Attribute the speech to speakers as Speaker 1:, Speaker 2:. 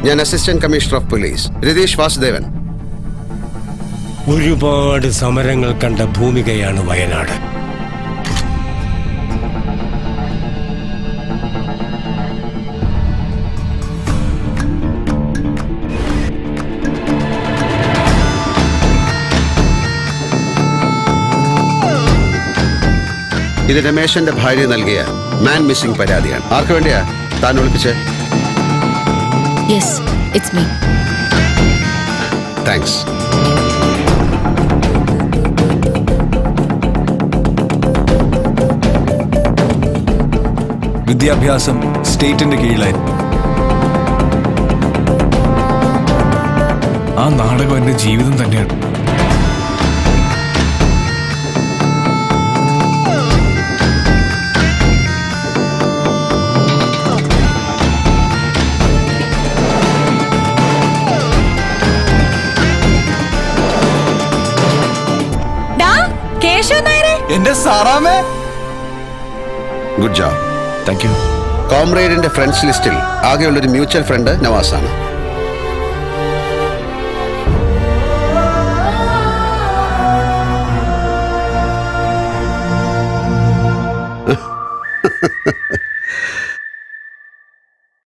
Speaker 1: ഞാൻ assistant commissioner of police Ratheesh Vasudevan
Speaker 2: ഒരുപാട് സമരങ്ങൾ കണ്ട ഭൂമികയാണ് വയനാട്
Speaker 1: ഇത് രമേശന്റെ ഭാര്യ നൽകിയ മാൻ മിസ്സിംഗ് പരാതിയാണ് ആർക്ക് വേണ്ടിയാ താൻ ഒളിപ്പിച്ചേ
Speaker 3: യെസ് ഇറ്റ്സ് മീ
Speaker 1: താങ്ക്സ്
Speaker 4: വിദ്യാഭ്യാസം സ്റ്റേറ്റിന്റെ കീഴിലായിരുന്നു ആ നാടകം എന്റെ ജീവിതം തന്നെയാണ്
Speaker 3: കേശവ നായരെ
Speaker 4: എന്റെ സാറാമേ
Speaker 1: ഗുഡ് ജോബ്
Speaker 4: താങ്ക് യു
Speaker 1: കോമ്രേഡിന്റെ ഫ്രണ്ട്സ് ലിസ്റ്റിൽ ആകെയുള്ളൊരു മ്യൂച്വൽ ഫ്രണ്ട് നവാസാണ്